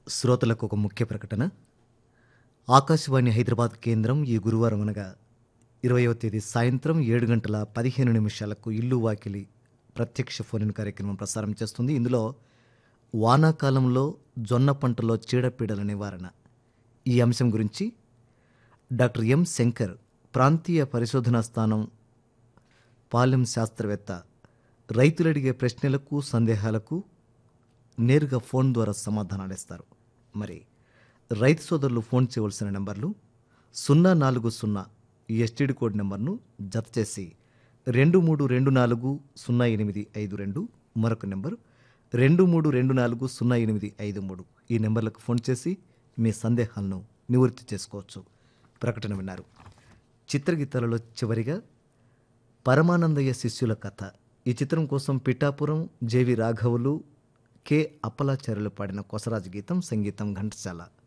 శ్రోతలకు ఒక ముఖ్య ప్రకటన ఆకాశవాణి హైదరాబాద్ కేంద్రం ఈ గురువారం అనగా ఇరవయవ తేదీ సాయంత్రం ఏడు గంటల పదిహేను నిమిషాలకు ఇల్లు వాకిలి ప్రత్యక్ష ఫోన్ కార్యక్రమం ప్రసారం చేస్తుంది ఇందులో వానాకాలంలో జొన్న పంటలో చీడపీడల నివారణ ఈ అంశం గురించి డాక్టర్ ఎం శంకర్ ప్రాంతీయ పరిశోధనా స్థానం పాలెం శాస్త్రవేత్త రైతులు అడిగే ప్రశ్నలకు సందేహాలకు నేరుగా ఫోన్ ద్వారా సమాధానాలు ఇస్తారు మరి రైతు సోదరులు ఫోన్ చేయవలసిన నెంబర్లు సున్నా నాలుగు సున్నా ఈ ఎస్టీడీ కోడ్ నెంబర్ను జత చేసి రెండు మూడు రెండు నాలుగు సున్నా ఎనిమిది ఐదు రెండు మరొక నెంబర్ రెండు మూడు రెండు నాలుగు సున్నా ఎనిమిది ఐదు మూడు ఈ నెంబర్లకు ఫోన్ చేసి మీ సందేహాలను నివృత్తి చేసుకోవచ్చు ప్రకటన విన్నారు చిత్రగీతాలలో చివరిగా పరమానందయ్య శిష్యుల కథ ఈ చిత్రం కోసం పిఠాపురం జేవి రాఘవులు కె అప్పలాచార్యులు పాడిన కొసరాజు గీతం సంగీతం ఘంటసాల